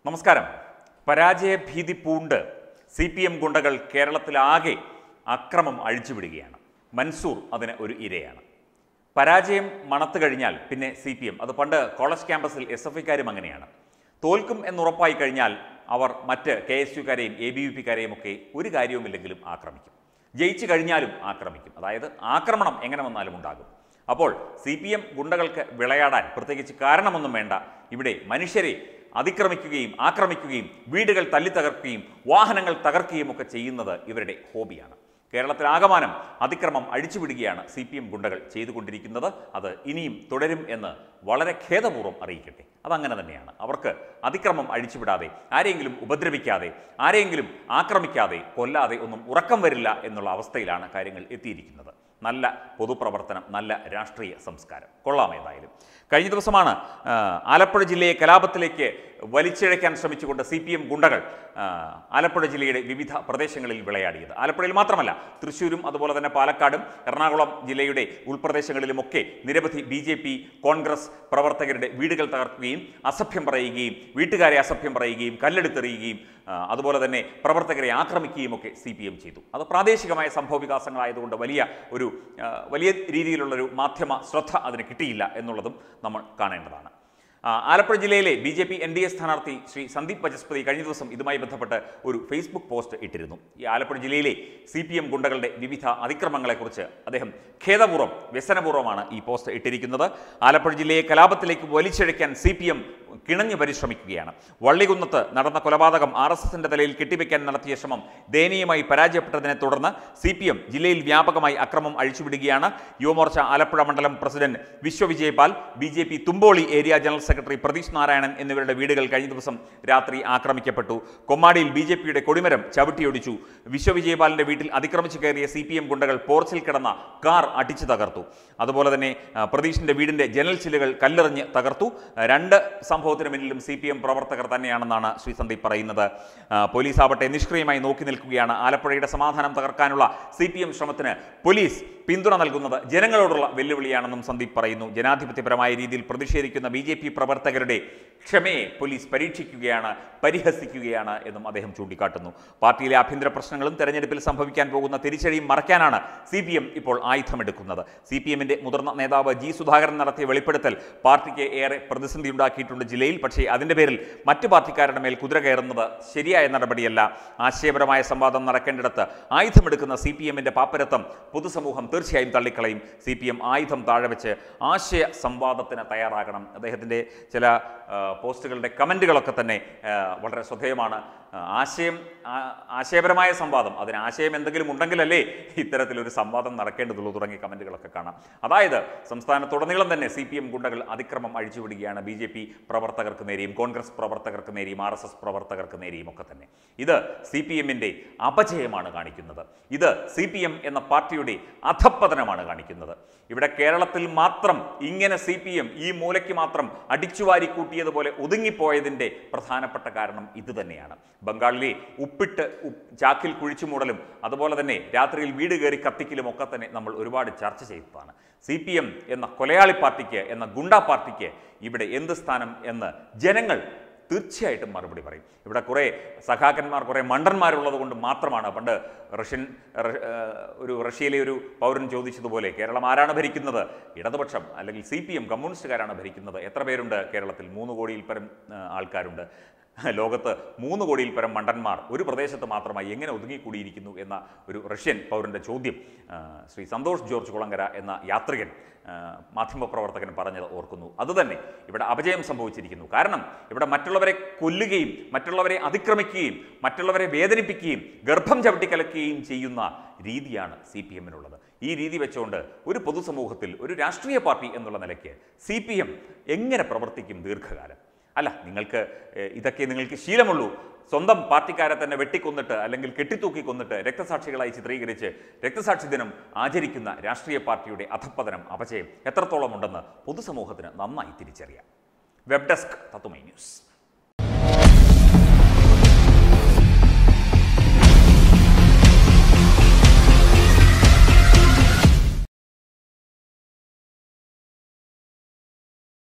നമസ്കാരം പരാജയഭീതി പൂണ്ട് C P M ഗുണ്ടകൾ കേരളത്തിലാകെ അക്രമം അഴിച്ചുവിടുകയാണ് മൻസൂർ അതിന് ഒരു ഇരയാണ് പരാജയം മണത്തു കഴിഞ്ഞാൽ പിന്നെ സി പി എം അത് പണ്ട് കോളേജ് ക്യാമ്പസിൽ എസ് എഫ് ഐക്കാരും അങ്ങനെയാണ് തോൽക്കും എന്നുറപ്പായി കഴിഞ്ഞാൽ അവർ മറ്റ് കെ എസ് യുക്കാരെയും എ ബി വി പിക്കാരെയും ഒക്കെ ഒരു കാര്യവുമില്ലെങ്കിലും ആക്രമിക്കും ജയിച്ചു കഴിഞ്ഞാലും ആക്രമിക്കും അതായത് ആക്രമണം എങ്ങനെ വന്നാലും ഉണ്ടാകും അപ്പോൾ സി പി എം ഗുണ്ടകൾക്ക് വിളയാടാൻ പ്രത്യേകിച്ച് കാരണമൊന്നും വേണ്ട ഇവിടെ മനുഷ്യരെ അതിക്രമിക്കുകയും ആക്രമിക്കുകയും വീടുകൾ തല്ലിത്തകർക്കുകയും വാഹനങ്ങൾ തകർക്കുകയും ഒക്കെ ചെയ്യുന്നത് ഇവരുടെ ഹോബിയാണ് കേരളത്തിലാകമാനം അതിക്രമം അഴിച്ചുവിടുകയാണ് സി പി എം ഗുണ്ടകൾ ചെയ്തുകൊണ്ടിരിക്കുന്നത് അത് ഇനിയും തുടരും എന്ന് വളരെ ഖേദപൂർവ്വം അറിയിക്കട്ടെ അതങ്ങനെ തന്നെയാണ് അവർക്ക് അതിക്രമം അഴിച്ചുവിടാതെ ആരെയെങ്കിലും ഉപദ്രവിക്കാതെ ആരെയെങ്കിലും ആക്രമിക്കാതെ കൊല്ലാതെ ഒന്നും ഉറക്കം വരില്ല എന്നുള്ള അവസ്ഥയിലാണ് കാര്യങ്ങൾ എത്തിയിരിക്കുന്നത് നല്ല പൊതുപ്രവർത്തനം നല്ല രാഷ്ട്രീയ സംസ്കാരം കൊള്ളാം ഏതായാലും കഴിഞ്ഞ ദിവസമാണ് ആ, ആലപ്പുഴ ജില്ലയെ കലാപത്തിലേക്ക് വലിച്ചിഴയ്ക്കാൻ ശ്രമിച്ചുകൊണ്ട് സി പി എം ഗുണ്ടകൾ ആ, ആലപ്പുഴ ജില്ലയുടെ വിവിധ പ്രദേശങ്ങളിൽ വിളയാടിയത് ആലപ്പുഴയിൽ മാത്രമല്ല തൃശ്ശൂരും അതുപോലെ തന്നെ പാലക്കാടും എറണാകുളം ജില്ലയുടെ ഉൾപ്രദേശങ്ങളിലുമൊക്കെ നിരവധി ബി ജെ പി കോൺഗ്രസ് പ്രവർത്തകരുടെ വീടുകൾ തകർക്കുകയും അസഭ്യം പറയുകയും വീട്ടുകാരെ അസഭ്യം പറയുകയും കല്ലെടുത്തെറിയുകയും ആ, അതുപോലെ തന്നെ പ്രവർത്തകരെ ആക്രമിക്കുകയും ഒക്കെ സി പി എം ചെയ്തു അത് പ്രാദേശികമായ സംഭവ വികാസങ്ങളായതുകൊണ്ട് വലിയ ഒരു ആ, വലിയ രീതിയിലുള്ളൊരു മാധ്യമ ശ്രദ്ധ അതിന് കിട്ടിയില്ല എന്നുള്ളതും നമ്മൾ കാണേണ്ടതാണ് ആ, ആലപ്പുഴ ജില്ലയിലെ B J P N D A സ്ഥാനാർത്ഥി ശ്രീ സന്ദീപ് വചസ്പതി കഴിഞ്ഞ ദിവസം ഇതുമായി ബന്ധപ്പെട്ട് ഒരു ഫേസ്ബുക്ക് പോസ്റ്റ് ഇട്ടിരുന്നു ഈ ആലപ്പുഴ ജില്ലയിലെ സി പി എം ഗുണ്ടകളുടെ വിവിധ അതിക്രമങ്ങളെക്കുറിച്ച് അദ്ദേഹം ഖേദപൂർവ്വം വ്യസനപൂർവ്വമാണ് ഈ പോസ്റ്റ് ഇട്ടിരിക്കുന്നത് ആലപ്പുഴ ജില്ലയെ കലാപത്തിലേക്ക് വലിച്ചിഴയ്ക്കാൻ സി പി എം കിണഞ്ഞു പരിശ്രമിക്കുകയാണ് വള്ളികുന്നത്ത് നടന്ന കൊലപാതകം ആർ എസ് എസിന്റെ തലയിൽ കെട്ടിവെക്കാൻ നടത്തിയ ശ്രമം ദയനീയമായി പരാജയപ്പെട്ടതിനെ തുടർന്ന് സി പി എം ജില്ലയിൽ വ്യാപകമായി അക്രമം അഴിച്ചുവിടുകയാണ് യുവമോർച്ച ആലപ്പുഴ മണ്ഡലം president Vishwavijayapal B J P Thumpoly area general secretary Pratheesh Narayanan എന്നിവരുടെ വീടുകൾ കഴിഞ്ഞ ദിവസം രാത്രി ആക്രമിക്കപ്പെട്ടു കൊമ്മാടിയിൽ ബി ജെ പിയുടെ കൊടിമരം ചവിട്ടിയൊടിച്ചു വിശ്വവിജയപാലിന്റെ വീട്ടിൽ അതിക്രമിച്ചു കയറിയ സി പി എം ഗുണ്ടകൾ പോർച്ചിൽ കിടന്ന കാർ അടിച്ചു തകർത്തു അതുപോലെ തന്നെ ആ, പ്രതീഷിന്റെ വീടിന്റെ ജനൽ ചില്ലുകൾ കല്ലെറിഞ്ഞ് തകർത്തു ആ, രണ്ട് സംഭവത്തിന് പിന്നിലും സി പി എം പ്രവർത്തകർ തന്നെയാണെന്നാണ് ശ്രീ സന്ദീപ് പറയുന്നത് ആ, പോലീസ് ആവട്ടെ നിഷ്ക്രിയമായി നോക്കി നിൽക്കുകയാണ് ആലപ്പുഴയുടെ സമാധാനം തകർക്കാനുള്ള സി പി എം ശ്രമത്തിന് പോലീസ് പിന്തുണ നൽകുന്നത് ജനങ്ങളോടുള്ള വെല്ലുവിളിയാണെന്നും സന്ദീപ് പറയുന്നു ജനാധിപത്യപരമായ രീതിയിൽ പ്രതിഷേധിക്കുന്ന ബി ജെ പി പ്രവർത്തകരുടെ ക്ഷമയെ പോലീസ് പരീക്ഷിക്കുകയാണ് പരിഹസിക്കുകയാണ് എന്നും അദ്ദേഹം ചൂണ്ടിക്കാട്ടുന്നു പാർട്ടിയിലെ ആഭ്യന്തര പ്രശ്നങ്ങളും തെരഞ്ഞെടുപ്പിൽ സംഭവിക്കാൻ പോകുന്ന തിരിച്ചടിയും മറയ്ക്കാനാണ് സി പി എം ഇപ്പോൾ ആയുധമെടുക്കുന്നത് സി പി എമ്മിന്റെ മുതിർന്ന നേതാവ് ജി സുധാകരൻ നടത്തിയ വെളിപ്പെടുത്തൽ പാർട്ടിക്ക് ഏറെ പ്രതിസന്ധി ഉണ്ടാക്കിയിട്ടുണ്ട് ജില്ലയിൽ പക്ഷേ അതിന്റെ പേരിൽ മറ്റു പാർട്ടിക്കാരുടെ മേൽ കുതിര കയറുന്നത് ശരിയായ നടപടിയല്ല ആശയപരമായ സംവാദം നടക്കേണ്ടിടത്ത് ആയുധമെടുക്കുന്ന സി പി എമ്മിന്റെ പാപ്പരത്വം പൊതുസമൂഹം തീർച്ചയായും തള്ളിക്കളയും സി പി എം ആയുധം താഴെ വെച്ച് ആശയ സംവാദത്തിന് തയ്യാറാകണം അദ്ദേഹത്തിൻ്റെ ചില ആ, പോസ്റ്റുകളുടെ കമൻറ്റുകളൊക്കെ തന്നെ ആ, വളരെ ശ്രദ്ധേയമാണ് ആ, ആശയം ആ- ആശയപരമായ സംവാദം അതിന് ആശയം എന്തെങ്കിലും ഉണ്ടെങ്കിലല്ലേ ഇത്തരത്തിലൊരു സംവാദം നടക്കേണ്ടതുള്ളൂ തുടങ്ങിയ കമൻറ്റുകളൊക്കെ കാണാം അതായത് സംസ്ഥാനത്തുടനീളം തന്നെ സി പി എം ഗുണ്ടകൾ അതിക്രമം അഴിച്ചുവിടുകയാണ് ബി ജെ പി പ്രവർത്തകർക്ക് നേരെയും കോൺഗ്രസ് പ്രവർത്തകർക്ക് നേരെയും ആർ എസ് എസ് പ്രവർത്തകർക്ക് നേരെയും ഒക്കെ തന്നെ ഇത് സി പി എമ്മിൻ്റെ അപജയമാണ് കാണിക്കുന്നത് ഇത് സി പി എം എന്ന പാർട്ടിയുടെ അധപ്പതനമാണ് കാണിക്കുന്നത് ഇവിടെ കേരളത്തിൽ മാത്രം ഇങ്ങനെ സി പി എം ഈ മൂലയ്ക്ക് മാത്രം അടിച്ചുവാരി കൂട്ടിയതുപോലെ ഒതുങ്ങിപ്പോയതിൻ്റെ പ്രധാനപ്പെട്ട കാരണം ഇത് തന്നെയാണ് ബംഗാളിലെ ഉപ്പിട്ട് ഉപ്പ് ചാക്കിൽ കുഴിച്ചു മൂടലും അതുപോലെ തന്നെ രാത്രിയിൽ വീട് കയറി കത്തിക്കലും ഒക്കെ തന്നെ നമ്മൾ ഒരുപാട് ചർച്ച ചെയ്തതാണ് സി പി എം എന്ന കൊലയാളി പാർട്ടിക്ക് എന്ന ഗുണ്ടാ പാർട്ടിക്ക് ഇവിടെ എന്ത് സ്ഥാനം എന്ന് ജനങ്ങൾ തീർച്ചയായിട്ടും മറുപടി പറയും ഇവിടെ കുറേ സഖാക്കന്മാർ കുറേ മണ്ടന്മാരുള്ളത് കൊണ്ട് മാത്രമാണ് പണ്ട് റഷ്യൻ റ- ഏഹ് ഒരു റഷ്യയിലെ ഒരു പൗരൻ ചോദിച്ചതുപോലെ കേരളം ആരാണ് ഭരിക്കുന്നത് ഇടതുപക്ഷം അല്ലെങ്കിൽ സി പി എം കമ്മ്യൂണിസ്റ്റുകാരാണ് ഭരിക്കുന്നത് എത്ര പേരുണ്ട് കേരളത്തിൽ മൂന്ന് കോടിയിൽ പരം ഏഹ് ആൾക്കാരുണ്ട് ലോകത്ത് മൂന്ന് കോടിയിൽ പരം മണ്ടന്മാർ ഒരു പ്രദേശത്ത് മാത്രമായി എങ്ങനെ ഒതുങ്ങിക്കൂടിയിരിക്കുന്നു എന്ന ഒരു റഷ്യൻ പൗരൻ്റെ ചോദ്യം ആ, ശ്രീ സന്തോഷ് ജോർജ് കുളങ്കര എന്ന യാത്രികൻ ആ, മാധ്യമപ്രവർത്തകൻ പറഞ്ഞത് ഓർക്കുന്നു അതുതന്നെ ഇവിടെ അപജയം സംഭവിച്ചിരിക്കുന്നു കാരണം ഇവിടെ മറ്റുള്ളവരെ കൊല്ലുകയും മറ്റുള്ളവരെ അതിക്രമിക്കുകയും മറ്റുള്ളവരെ വേദനിപ്പിക്കുകയും ഗർഭം ചവിട്ടിക്കലക്കുകയും ചെയ്യുന്ന രീതിയാണ് സി പി എമ്മിനുള്ളത് ഈ രീതി വെച്ചുകൊണ്ട് ഒരു പൊതുസമൂഹത്തിൽ ഒരു രാഷ്ട്രീയ പാർട്ടി എന്നുള്ള നിലയ്ക്ക് സി പി എം എങ്ങനെ പ്രവർത്തിക്കും ദീർഘകാലം അല്ല നിങ്ങൾക്ക് ഏഹ്, ഇതൊക്കെ നിങ്ങൾക്ക് ശീലമുള്ളൂ സ്വന്തം പാർട്ടിക്കാരെ തന്നെ വെട്ടിക്കൊന്നിട്ട് അല്ലെങ്കിൽ കെട്ടിത്തൂക്കി കൊന്നിട്ട് രക്തസാക്ഷികളായി ചിത്രീകരിച്ച് രക്തസാക്ഷി ദിനം ആചരിക്കുന്ന രാഷ്ട്രീയ പാർട്ടിയുടെ അധപ്പതനം അപജയം എത്രത്തോളം ഉണ്ടെന്ന് പൊതുസമൂഹത്തിന് നന്നായി തിരിച്ചറിയാം വെബ് ഡെസ്ക് തത്തുമൈ ന്യൂസ്